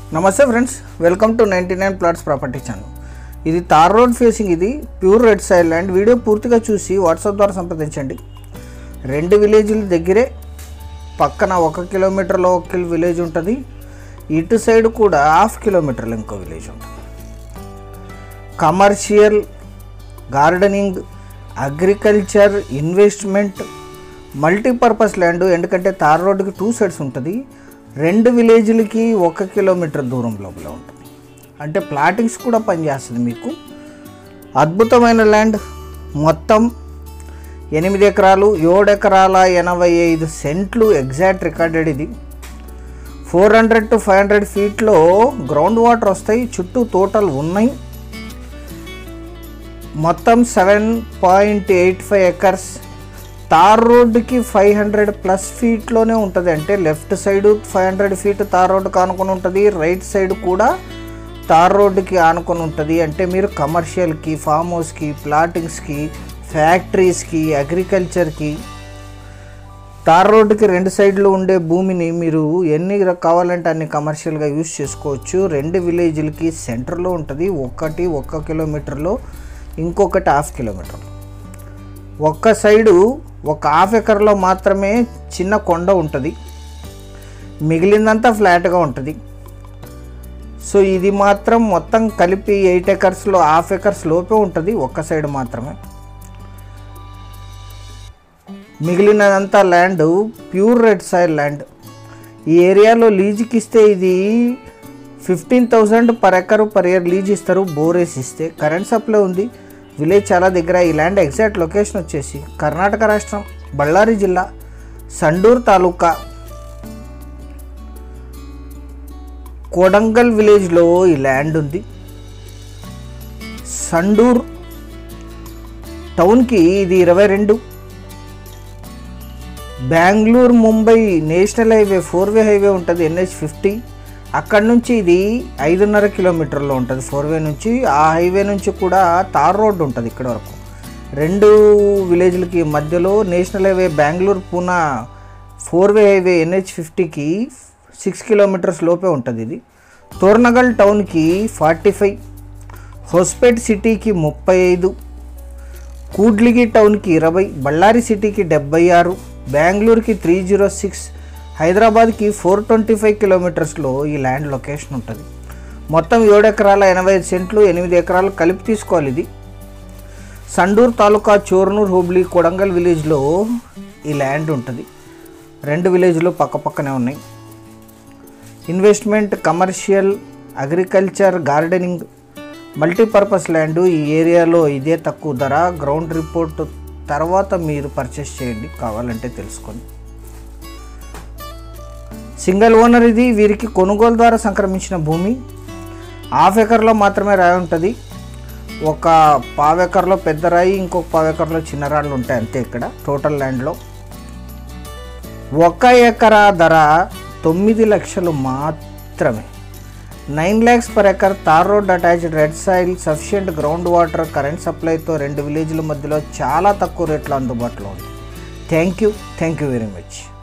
నమస్తే friends welcome to ninety nine plots property channel ఇది tar road facing ఇది pure red side land video పూర్తిగా చూసి WhatsApp ద్వారా సంప్రదించండి రెండు విలేజ్ల దగ్గరే పక్కన ఒక కిలోమీటర్లో ఒక కిలో విలేజ్ ఉంటుంది ఇటు సైడ్ కూడా హాఫ్ కిలోమీటర్లో ఇంకో విలేజ్ ఉంటుంది commercial gardening agriculture investment multipurpose land ఎందుకంటే తార్ రోడ్డుకి టూ సైడ్స్ ఉంటుంది రెండు విలేజ్లకి ఒక కిలోమీటర్ దూరం లోపల ఉంటుంది అంటే ప్లాటింగ్స్ కూడా పనిచేస్తుంది మీకు అద్భుతమైన ల్యాండ్ మొత్తం ఎనిమిది ఎకరాలు ఏడు ఎకరాల ఎనభై ఐదు సెంట్లు ఎగ్జాక్ట్ రికార్డెడ్ ఇది four hundred to five hundred ఫీట్లో గ్రౌండ్ వాటర్ వస్తాయి చుట్టూ టోటల్ ఉన్నాయి మొత్తం seven point eight five acres tar రోడ్డుకి ఫైవ్ హండ్రెడ్ ప్లస్ ఫీట్లోనే ఉంటుంది అంటే left side five hundred feet tar రోడ్డుకి ఆనుకొని ఉంటుంది రైట్ సైడ్ కూడా తార్ రోడ్డుకి ఆనుకొని ఉంటుంది అంటే మీరు కమర్షియల్కి ఫామ్ హౌస్కి ప్లాటింగ్స్కి ఫ్యాక్టరీస్కి అగ్రికల్చర్కి తార్ రోడ్డుకి రెండు సైడ్లు ఉండే భూమిని మీరు ఎన్ని ర- కావాలంటే అన్ని కమర్షియల్గా యూజ్ చేసుకోవచ్చు రెండు విలేజ్లకి సెంటర్లో ఉంటుంది ఒకటి ఒక్క కిలోమీటర్లో ఇంకొకటి హాఫ్ కిలోమీటర్ ఒక్క సైడు ఒక హాఫ్ ఎకర్లో మాత్రమే చిన్న కొండ ఉంటుంది మిగిలిందంతా ఫ్లాట్గా ఉంటుంది సో ఇది మాత్రం మొత్తం కలిపి ఎయిట్ ఎకర్స్లో హాఫ్ ఎకర్స్ లోపే ఉంటుంది ఒక్క సైడ్ మాత్రమే మిగిలినదంతా land pure red soil land ఈ ఏరియాలో లీజుకి ఇస్తే ఇది fifteen thousand per acre per year lease ఇస్తారు బోరేస్ ఇస్తే కరెంట్ సప్లై ఉంది విలేజ్ చాలా దగ్గర ఈ ల్యాండ్ ఎగ్జాక్ట్ లొకేషన్ వచ్చేసి కర్ణాటక రాష్ట్రం బళ్ళారి జిల్లా సండూర్ తాలూకా కోడంగల్ విలేజ్లో ఈ ల్యాండ్ ఉంది సండూర్ టౌన్కి ఇది ఇరవై రెండు Bengaluru Mumbai national highway four way highway ఉంటుంది ఎన్హెచ్ ఫిఫ్టీ అక్కడ నుంచి ఇది ఐదున్నర కిలోమీటర్లో ఉంటుంది ఫోర్ వే నుంచి ఆ హైవే నుంచి కూడా తార్ రోడ్ ఉంటుంది ఇక్కడ వరకు రెండు విలేజ్లకి మధ్యలో national highway Bengaluru Poona four way highway NH ఫిఫ్టీకి సిక్స్ కిలోమీటర్స్ లోపే ఉంటుంది ఇది తోర్నగల్ టౌన్కి ఫార్టీ ఫైవ్ హొస్పేట్ సిటీకి ముప్పై ఐదు కూడ్లిగి టౌన్కి ఇరవై బళ్ళారి సిటీకి డెబ్బై ఆరు బెంగళూరుకి త్రీ జీరో సిక్స్ హైదరాబాద్కి ఫోర్ ట్వంటీ ఫైవ్ కిలోమీటర్స్లో ఈ ల్యాండ్ లొకేషన్ ఉంటుంది మొత్తం ఏడు ఎకరాల ఎనభై ఐదు సెంట్లు ఎనిమిది ఎకరాలు కలిపి తీసుకోవాలి ఇది సండూర్ తాలూకా చోర్నూర్ హుబ్లీ కొడంగల్ విలేజ్లో ఈ ల్యాండ్ ఉంటుంది రెండు విలేజ్లు పక్కపక్కనే ఉన్నాయి investment commercial agriculture gardening multipurpose land ఈ ఏరియాలో ఇదే తక్కువ ధర గ్రౌండ్ రిపోర్ట్ తర్వాత మీరు పర్చేస్ చేయండి కావాలంటే తెలుసుకొని సింగిల్ ఓనర్ ఇది వీరికి కొనుగోలు ద్వారా సంక్రమించిన భూమి హాఫ్ ఎకర్లో మాత్రమే రాయి ఉంటుంది ఒక పావు ఎకర్లో పెద్ద రాయి ఇంకొక పావు ఎకర్లో చిన్న రాళ్ళు ఉంటాయి అంతే ఇక్కడ టోటల్ ల్యాండ్లో ఒక ఎకరా ధర తొమ్మిది లక్షలు మాత్రమే nine lakhs per acre tar road attached red soil sufficient ground water current సప్లైతో రెండు విలేజ్ల మధ్యలో చాలా తక్కువ రేట్లో అందుబాటులో ఉంది thank you thank you very much